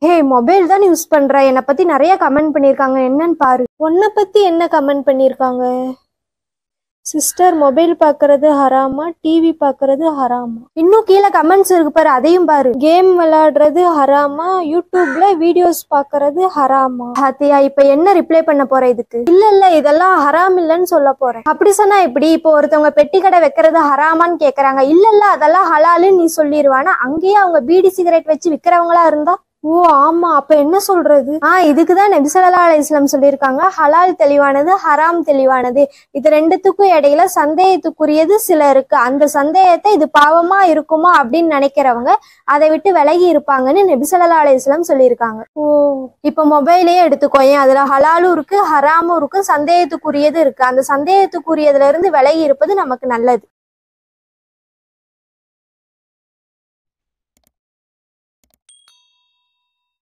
ஹே mobile தான் use பண்ற என்னை பத்தி நிறைய கமெண்ட் பண்ணியிருக்காங்க என்னன்னு பாரு உன்னை பத்தி என்ன கமெண்ட் பண்ணியிருக்காங்க சிஸ்டர் மொபைல் பார்க்கறது ஹராமா டிவி பார்க்கறது ஹராமா இன்னும் கீழே கமெண்ட்ஸ் இருக்கு பாரு அதையும் பாரு கேம் விளையாடுறது ஹராமா யூடியூப்ல வீடியோஸ் பார்க்கறது ஹராமா பாத்தியா இப்ப என்ன ரிப்ளை பண்ண போற இதுக்கு இல்ல இல்ல இதெல்லாம் ஹராம் இல்லைன்னு சொல்ல போறேன் அப்படி சொன்னா எப்படி இப்போ ஒருத்தவங்க பெட்டி கடை வைக்கிறது ஹராமான்னு கேக்குறாங்க இல்ல இல்ல அதெல்லாம் ஹலாலுன்னு நீ சொல்லிடுவானா அங்கேயே அவங்க பீடி சிகரெட் வச்சு விக்கிறவங்களா இருந்தா ஓ ஆமா அப்ப என்ன சொல்றது ஆ இதுக்குதான் நபி ஸல்லல்லாஹு அலைஹி வஸல்லம் சொல்லியிருக்காங்க ஹலால் தெளிவானது ஹராம் தெளிவானது இது ரெண்டுத்துக்கும் இடையில சந்தேகத்துக்குரியது சில இருக்கு அந்த சந்தேகத்தை இது பாவமா இருக்குமா அப்படின்னு நினைக்கிறவங்க அதை விட்டு விலகி இருப்பாங்கன்னு நபி ஸல்லல்லாஹு அலைஹி வஸல்லம் சொல்லியிருக்காங்க ஓ இப்ப மொபைலே எடுத்துக்கோயேன் அதுல ஹலாலும் இருக்கு ஹராமும் இருக்கு சந்தேகத்துக்குரியது இருக்கு அந்த சந்தேகத்துக்குரியதுல இருந்து விலகி இருப்பது நமக்கு நல்லது